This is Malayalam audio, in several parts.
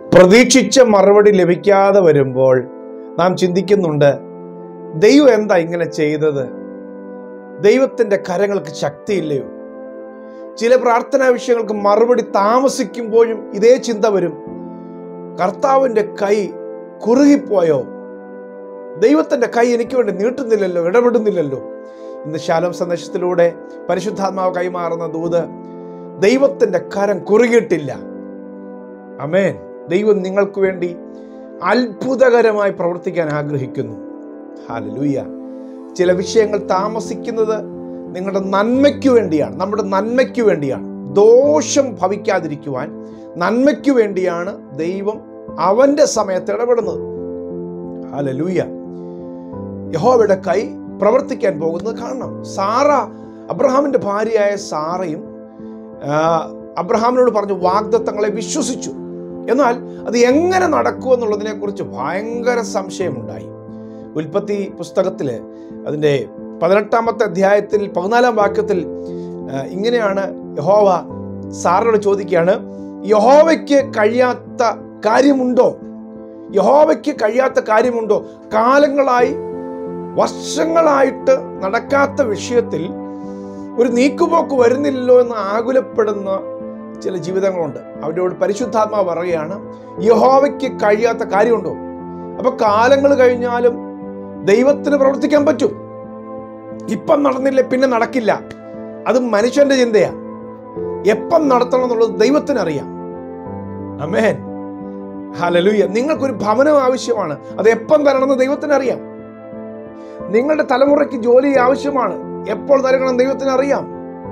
പ്രതീക്ഷിച്ച മറുപടി ലഭിക്കാതെ വരുമ്പോൾ നാം ചിന്തിക്കുന്നുണ്ട് ദൈവം എന്താ ഇങ്ങനെ ചെയ്തത് ദൈവത്തിൻ്റെ കരങ്ങൾക്ക് ശക്തിയില്ലയോ ചില പ്രാർത്ഥനാ വിഷയങ്ങൾക്ക് മറുപടി താമസിക്കുമ്പോഴും ഇതേ ചിന്ത വരും കർത്താവിൻ്റെ കൈ കുറുകിപ്പോയോ ദൈവത്തിൻ്റെ കൈ എനിക്ക് വേണ്ടി നീട്ടുന്നില്ലല്ലോ ഇടപെടുന്നില്ലല്ലോ ഇന്ന് ശാലം സന്ദേശത്തിലൂടെ പരിശുദ്ധാത്മാവ് കൈമാറുന്ന ദൂത് ദൈവത്തിൻ്റെ കരം കുറുകിയിട്ടില്ല അമേൻ ദൈവം നിങ്ങൾക്ക് വേണ്ടി അത്ഭുതകരമായി പ്രവർത്തിക്കാൻ ആഗ്രഹിക്കുന്നു ഹാലലൂയ ചില വിഷയങ്ങൾ താമസിക്കുന്നത് നിങ്ങളുടെ നന്മയ്ക്ക് വേണ്ടിയാണ് നമ്മുടെ നന്മയ്ക്ക് വേണ്ടിയാണ് ദോഷം ഭവിക്കാതിരിക്കുവാൻ നന്മയ്ക്ക് വേണ്ടിയാണ് ദൈവം അവൻ്റെ സമയത്ത് ഇടപെടുന്നത് ഹാലലൂയ യഹോവയുടെ കൈ പ്രവർത്തിക്കാൻ പോകുന്നത് കാണണം സാറ അബ്രഹാമിൻ്റെ ഭാര്യയായ സാറയും ആ, അബ്രഹാമിനോട് പറഞ്ഞു വാഗ്ദത്തങ്ങളെ വിശ്വസിച്ചു എന്നാൽ അത് എങ്ങനെ നടക്കുമെന്നുള്ളതിനെ കുറിച്ച് ഭയങ്കര സംശയമുണ്ടായി ഉൽപ്പത്തി പുസ്തകത്തിൽ അതിൻ്റെ പതിനെട്ടാമത്തെ അധ്യായത്തിൽ പതിനാലാം വാക്യത്തിൽ ആ, ഇങ്ങനെയാണ് യഹോവ സാറിനോട് ചോദിക്കുകയാണ് യഹോവയ്ക്ക് കഴിയാത്ത കാര്യമുണ്ടോ യഹോവയ്ക്ക് കഴിയാത്ത കാര്യമുണ്ടോ കാലങ്ങളായി വർഷങ്ങളായിട്ട് നടക്കാത്ത വിഷയത്തിൽ ഒരു നീക്കുപോക്ക് വരുന്നില്ലല്ലോ എന്ന് ആകുലപ്പെടുന്ന ചില ജീവിതങ്ങളുണ്ട് അവരോട് പരിശുദ്ധാത്മാവ് പറയുകയാണ് യഹോവയ്ക്ക് കഴിയാത്ത കാര്യമുണ്ടോ അപ്പൊ കാലങ്ങൾ കഴിഞ്ഞാലും ദൈവത്തിന് പ്രവർത്തിക്കാൻ പറ്റും ഇപ്പം നടന്നില്ല പിന്നെ നടക്കില്ല അത് മനുഷ്യന്റെ ചിന്തയാ എപ്പം നടത്തണം എന്നുള്ളത് ദൈവത്തിന് അറിയാം അമേൻ ഹലലുയ നിങ്ങൾക്കൊരു ഭവനം ആവശ്യമാണ് അത് എപ്പം തരണമെന്ന് ദൈവത്തിന് അറിയാം നിങ്ങളുടെ തലമുറയ്ക്ക് ജോലി ആവശ്യമാണ് എപ്പോൾ തരണം ദൈവത്തിന് അറിയാം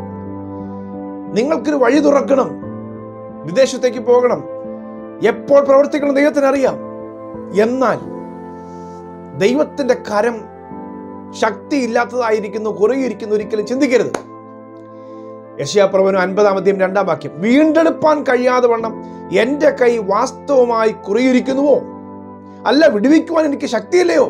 നിങ്ങൾക്കൊരു വഴി തുറക്കണം വിദേശത്തേക്ക് പോകണം എപ്പോൾ പ്രവർത്തിക്കണം ദൈവത്തിന് അറിയാം എന്നാൽ ദൈവത്തിന്റെ കരം ശക്തിയില്ലാത്തതായിരിക്കുന്നു കുറുകിയിരിക്കുന്നു ഒരിക്കലും ചിന്തിക്കരുത് യശയാപ്രവനും അൻപതാമത്തെയും രണ്ടാം വാക്യം വീണ്ടെടുപ്പാൻ കഴിയാതെ വണ്ണം എൻ്റെ കൈ വാസ്തവമായി കുറിയിരിക്കുന്നുവോ അല്ല വിടുവിക്കുവാൻ എനിക്ക് ശക്തിയില്ലയോ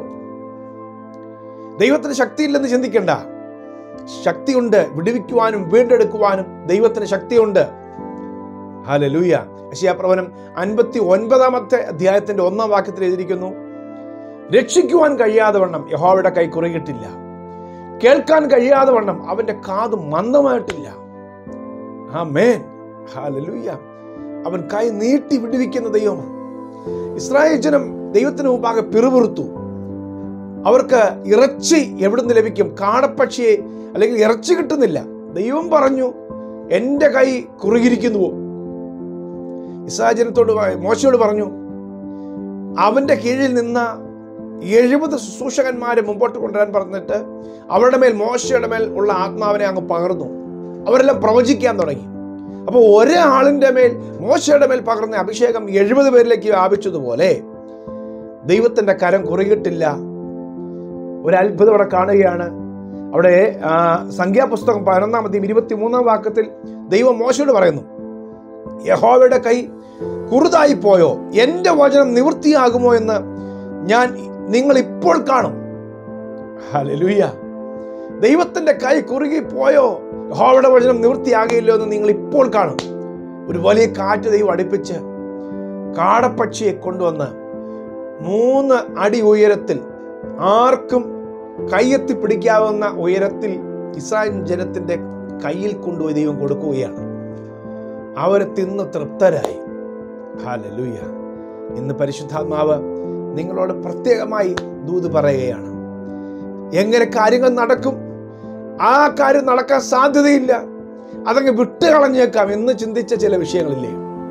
ദൈവത്തിന് ശക്തിയില്ലെന്ന് ചിന്തിക്കണ്ട ശക്തിയുണ്ട് വിടുവിക്കുവാനും വീണ്ടെടുക്കുവാനും ദൈവത്തിന് ശക്തിയുണ്ട് ഹാലലൂയ യശയാപ്രവനം അൻപത്തി ഒൻപതാമത്തെ അധ്യായത്തിന്റെ ഒന്നാം വാക്യത്തിൽ എഴുതിയിരിക്കുന്നു രക്ഷിക്കുവാൻ കഴിയാതെ വണ്ണം യഹോവയുടെ കൈ കുറുകിയിട്ടില്ല കേൾക്കാൻ കഴിയാതെ വണ്ണം അവന്റെ കാത് മന്ദമായിട്ടില്ല ആ മേൻ ഹാലലൂയ അവൻ കൈ നീട്ടി വിടുവിക്കുന്ന ദൈവമാണ് ഇസ്രായേൽ ജനം ദൈവത്തിന് മുമ്പാകെ പിറുപിറുത്തു അവർക്ക് ഇറച്ചി എവിടുന്ന് ലഭിക്കും കാടപ്പക്ഷിയെ അല്ലെങ്കിൽ ഇറച്ചി കിട്ടുന്നില്ല ദൈവം പറഞ്ഞു എൻ്റെ കൈ കുറുകിയിരിക്കുന്നുവോ ഇസ്രാജനത്തോട് മോശയോട് പറഞ്ഞു അവന്റെ കീഴിൽ നിന്ന എഴുപത് ശുശ്രൂഷകന്മാരെ മുമ്പോട്ട് കൊണ്ടുവരാൻ പറഞ്ഞിട്ട് അവരുടെ മേൽ മോശയുടെ മേൽ ഉള്ള ആത്മാവിനെ അങ്ങ് പകർന്നു അവരെല്ലാം പ്രവചിക്കാൻ തുടങ്ങി അപ്പോൾ ഒരാളിൻ്റെ മേൽ മോശയുടെ മേൽ പകർന്ന അഭിഷേകം എഴുപത് പേരിലേക്ക് വ്യാപിച്ചതുപോലെ ദൈവത്തിൻ്റെ കരം കുറുകിയിട്ടില്ല ഒരു അത്ഭുതം അവിടെ കാണുകയാണ് അവിടെ ആ, സംഖ്യാപുസ്തകം പതിനൊന്നാമത്തെയും ഇരുപത്തി മൂന്നാം വാക്യത്തിൽ ദൈവം മോശയോട് പറയുന്നു യഹോവയുടെ കൈ കുറുതായി പോയോ എൻ്റെ വചനം നിവൃത്തിയാകുമോ എന്ന് ഞാൻ നിങ്ങൾ ഇപ്പോൾ കാണും ഹല്ലേലൂയ ദൈവത്തിന്റെ കൈ കുറുകി പോയോ യഹോവയുടെ വചനം നിവൃത്തിയാകില്ലോ എന്ന് നിങ്ങൾ ഇപ്പോൾ കാണും ഒരു വലിയ കാറ്റ് ദൈവം അടുപ്പിച്ച് കാടപ്പക്ഷിയെ കൊണ്ടുവന്ന് മൂന്ന് അടി ഉയരത്തിൽ ആർക്കും കയ്യെത്തി പിടിക്കാവുന്ന ഉയരത്തിൽ ഇസ്രായേൽ ജനത്തിന്റെ കയ്യിൽ കൊണ്ടുപോയി ദൈവം കൊടുക്കുകയാണ് അവർ തിന്ന് തൃപ്തരായി ഹാലലൂയ ഇന്ന് പരിശുദ്ധാത്മാവ് നിങ്ങളോട് പ്രത്യേകമായി ദൂത് പറയുകയാണ് എങ്ങനെ കാര്യങ്ങൾ നടക്കും ആ കാര്യം നടക്കാൻ സാധ്യതയില്ല അതങ്ങ് വിട്ടുകളഞ്ഞേക്കാം എന്ന് ചിന്തിച്ച ചില വിഷയങ്ങളില്ലേ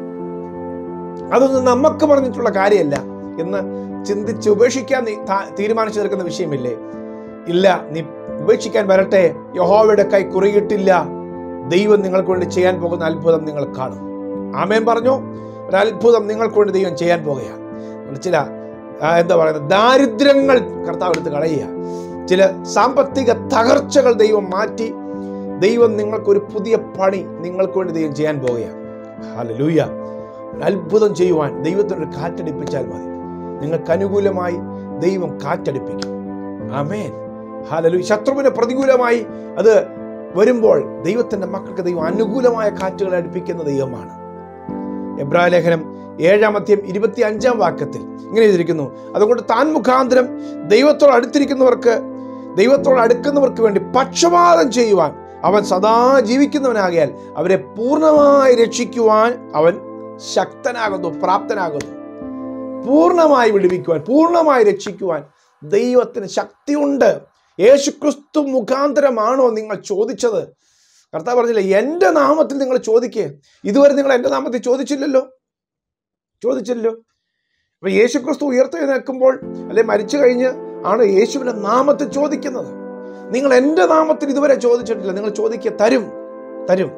അതൊന്നും നമുക്ക് പറഞ്ഞിട്ടുള്ള കാര്യമല്ല എന്ന് ചിന്തിച്ച് ഉപേക്ഷിക്കാൻ നീ താ- തീരുമാനിച്ചു നിൽക്കുന്ന വിഷയമില്ലേ ഇല്ല നീ ഉപേക്ഷിക്കാൻ വരട്ടെ യഹോവയുടെ കൈ കുറുകിയിട്ടില്ല ദൈവം നിങ്ങൾക്ക് വേണ്ടി ചെയ്യാൻ പോകുന്ന അത്ഭുതം നിങ്ങൾ കാണും ആമേൻ പറഞ്ഞു ഒരു അത്ഭുതം നിങ്ങൾക്ക് വേണ്ടി ദൈവം ചെയ്യാൻ പോകുകയാണ് അതുകൊണ്ട് ചില ആ, എന്താ പറയുന്നത് ദാരിദ്ര്യങ്ങൾ കർത്താവ് എടുത്ത് കളയുക ചില സാമ്പത്തിക തകർച്ചകൾ ദൈവം മാറ്റി ദൈവം നിങ്ങൾക്കൊരു പുതിയ പണി നിങ്ങൾക്ക് വേണ്ടി ദൈവം ചെയ്യാൻ പോവുകയാണ് ഹല്ലേലൂയ ഒരു അത്ഭുതം ചെയ്യുവാൻ ദൈവത്തിനൊരു കാറ്റടിപ്പിച്ചാൽ മതി നിങ്ങൾക്ക് അനുകൂലമായി ദൈവം കാറ്റടിപ്പിക്കും ആമേൻ ഹാലലു ശത്രുവിന് പ്രതികൂലമായി അത് വരുമ്പോൾ ദൈവത്തിൻ്റെ മക്കൾക്ക് ദൈവം അനുകൂലമായ കാറ്റുകൾ അടുപ്പിക്കുന്ന ദൈവമാണ് എബ്രായ ലേഖനം ഏഴാമത്തെയും ഇരുപത്തി അഞ്ചാം വാക്യത്തിൽ ഇങ്ങനെ എഴുതിയിരിക്കുന്നു അതുകൊണ്ട് താൻ മുഖാന്തരം ദൈവത്തോട് അടുത്തിരിക്കുന്നവർക്ക് ദൈവത്തോട് അടുക്കുന്നവർക്ക് വേണ്ടി പക്ഷപാതം ചെയ്യുവാൻ അവൻ സദാ ജീവിക്കുന്നവനാകിയാൽ അവരെ പൂർണ്ണമായി രക്ഷിക്കുവാൻ അവൻ ശക്തനാകുന്നു പ്രാപ്തനാകുന്നു പൂർണ്ണമായി വിടുവിക്കുവാൻ പൂർണ്ണമായി രക്ഷിക്കുവാൻ ദൈവത്തിന് ശക്തിയുണ്ട് യേശുക്രിസ്തു മുഖാന്തരമാണോ നിങ്ങൾ ചോദിച്ചത് കർത്താവ് പറഞ്ഞില്ല എൻ്റെ നാമത്തിൽ നിങ്ങൾ ചോദിക്കേ ഇതുവരെ നിങ്ങൾ എൻ്റെ നാമത്തിൽ ചോദിച്ചില്ലല്ലോ ചോദിച്ചില്ലല്ലോ അപ്പൊ യേശുക്രിസ്തു ഉയർത്തെഴുന്നേൽക്കുമ്പോൾ അല്ലെ മരിച്ചു കഴിഞ്ഞ് ആണ് യേശുവിന്റെ നാമത്തിൽ ചോദിക്കുന്നത് നിങ്ങൾ എൻ്റെ നാമത്തിൽ ഇതുവരെ ചോദിച്ചിട്ടില്ല നിങ്ങൾ ചോദിക്കുക തരും തരും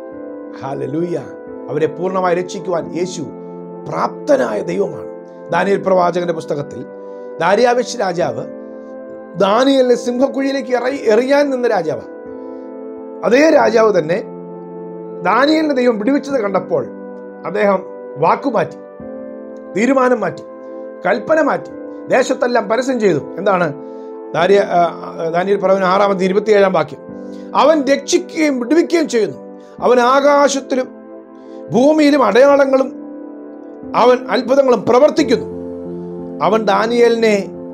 ഹാലലൂയ അവരെ പൂർണ്ണമായി രക്ഷിക്കുവാൻ യേശു പ്രാപ്തനായ ദൈവമാണ് ദാനിയൽ പ്രവാചകന്റെ പുസ്തകത്തിൽ ദാരിയാവേശ് രാജാവ് ദാനിയലിനെ സിംഹക്കുഴിയിലേക്ക് എറി എറിയാൻ നിന്ന രാജാവ് അതേ രാജാവ് തന്നെ ദാനിയലിനെ ദൈവം വിടുവിച്ചത് കണ്ടപ്പോൾ അദ്ദേഹം വാക്കുമാറ്റി തീരുമാനം മാറ്റി കൽപ്പന മാറ്റി ദേശത്തെല്ലാം പരസ്യം ചെയ്തു എന്താണ് ദാരിയ ആ, ആ, ദാനിയേൽ പ്രവചന ആറാമത്തെ ഇരുപത്തിയേഴാം വാക്യം അവൻ രക്ഷിക്കുകയും വിടുവിക്കുകയും ചെയ്യുന്നു അവൻ ആകാശത്തിലും ഭൂമിയിലും അടയാളങ്ങളും അവൻ അത്ഭുതങ്ങളും പ്രവർത്തിക്കുന്നു അവൻ ദാനിയേലിനെ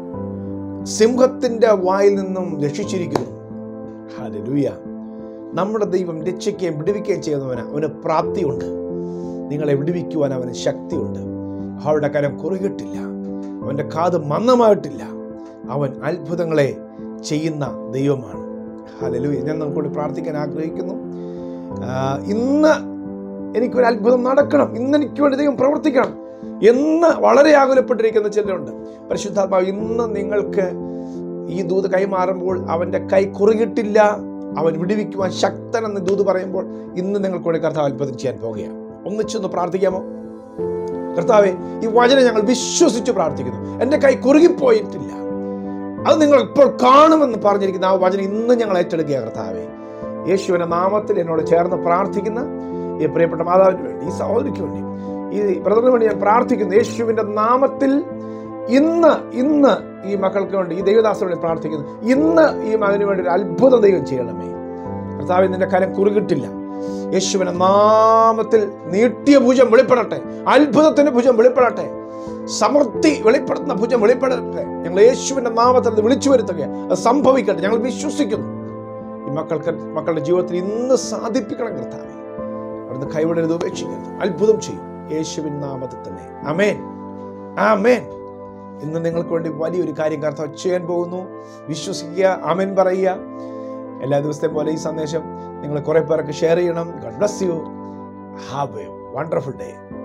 സിംഹത്തിന്റെ വായിൽ നിന്നും രക്ഷിച്ചിരിക്കുന്നു ഹല്ലേലൂയ നമ്മുടെ ദൈവം രക്ഷിക്കുകയും വിടുവിക്കുകയും ചെയ്യുന്നവന് അവന് പ്രാപ്തിയുണ്ട് നിങ്ങളെ വിടുവിക്കുവാൻ അവന് ശക്തിയുണ്ട് അവരുടെ കരം കുറുകിട്ടില്ല അവൻ്റെ കാത് മന്ദമായിട്ടില്ല അവൻ അത്ഭുതങ്ങളെ ചെയ്യുന്ന ദൈവമാണ് ഹല്ലേലൂയ ഞാൻ നമുക്കൂടി പ്രാർത്ഥിക്കാൻ ആഗ്രഹിക്കുന്നു ആ, ഇന്ന് എനിക്കൊരു അത്ഭുതം നടക്കണം ഇന്ന് എനിക്ക് വേണ്ടി ദൈവം പ്രവർത്തിക്കണം എന്ന് വളരെ ആകുലപ്പെട്ടിരിക്കുന്ന ചിലരുണ്ട് പരിശുദ്ധാത്മാവ് ഇന്ന് നിങ്ങൾക്ക് ഈ ദൂത് കൈമാറുമ്പോൾ അവൻ്റെ കൈ കുറുകിട്ടില്ല അവൻ വിടുവിക്കുവാൻ ശക്തനെന്ന് ദൂത് പറയുമ്പോൾ ഇന്ന് നിങ്ങൾക്ക് വേണ്ടി കർത്താവ് അത്ഭുതം ചെയ്യാൻ പോകുകയാണ് ഒന്നിച്ചൊന്ന് പ്രാർത്ഥിക്കാമോ കർത്താവെ ഈ വചനം ഞങ്ങൾ വിശ്വസിച്ച് പ്രാർത്ഥിക്കുന്നു എൻ്റെ കൈ കുറുകിപ്പോയിട്ടില്ല അത് നിങ്ങൾ ഇപ്പോൾ കാണുമെന്ന് പറഞ്ഞിരിക്കുന്ന ആ വചനം ഇന്ന് ഞങ്ങൾ ഏറ്റെടുക്കുക കർത്താവെ യേശുവിന്റെ നാമത്തിൽ എന്നോട് ചേർന്ന് പ്രാർത്ഥിക്കുന്ന ഈ പ്രിയപ്പെട്ട മാതാവിന് വേണ്ടി ഈ സഹോദരിക്ക് വേണ്ടി ഈ ബ്രദറിന് വേണ്ടി ഞാൻ പ്രാർത്ഥിക്കുന്നു യേശുവിന്റെ നാമത്തിൽ ഇന്ന് ഇന്ന് ഈ മക്കൾക്ക് വേണ്ടി ഈ ദൈവദാസന് വേണ്ടി പ്രാർത്ഥിക്കുന്നു ഇന്ന് ഈ മകന് വേണ്ടി ഒരു അത്ഭുത ദൈവം ചെയ്യണമേ കർത്താവ് നിന്റെ കരം കുറുകിട്ടില്ല യേശുവിന്റെ നാമത്തിൽ നീട്ടിയ ഭുജം വെളിപ്പെടട്ടെ അത്ഭുതത്തിന്റെ ഭുജം വെളിപ്പെടട്ടെ സമൃദ്ധി വെളിപ്പെടുത്തുന്ന ഭുജം വെളിപ്പെടട്ടെ ഞങ്ങൾ യേശുവിന്റെ നാമത്തിൽ അത് വിളിച്ചു വരുത്തുക അത് സംഭവിക്കട്ടെ ഞങ്ങൾ വിശ്വസിക്കുന്നു ഈ മക്കൾക്ക് മക്കളുടെ ജീവിതത്തിൽ ഇന്ന് സാധിപ്പിക്കണം കർത്താവെ അവിടുന്ന് കൈവിടരുത് ഉപേക്ഷിക്കരുത് അത്ഭുതം ചെയ്യും യേശുവിൻ നാമത്തിൽ തന്നെ അമേൻ ആമേൻ ഇന്ന് നിങ്ങൾക്ക് വേണ്ടി വലിയൊരു കാര്യം കർത്താവ് ചെയ്യാൻ പോകുന്നു വിശ്വസിക്കുക ആമേൻ പറയുക എല്ലാ ദിവസത്തെയും പോലെ ഈ സന്ദേശം നിങ്ങൾ കുറെ പേർക്ക് ഷെയർ ചെയ്യണം god bless you have a wonderful day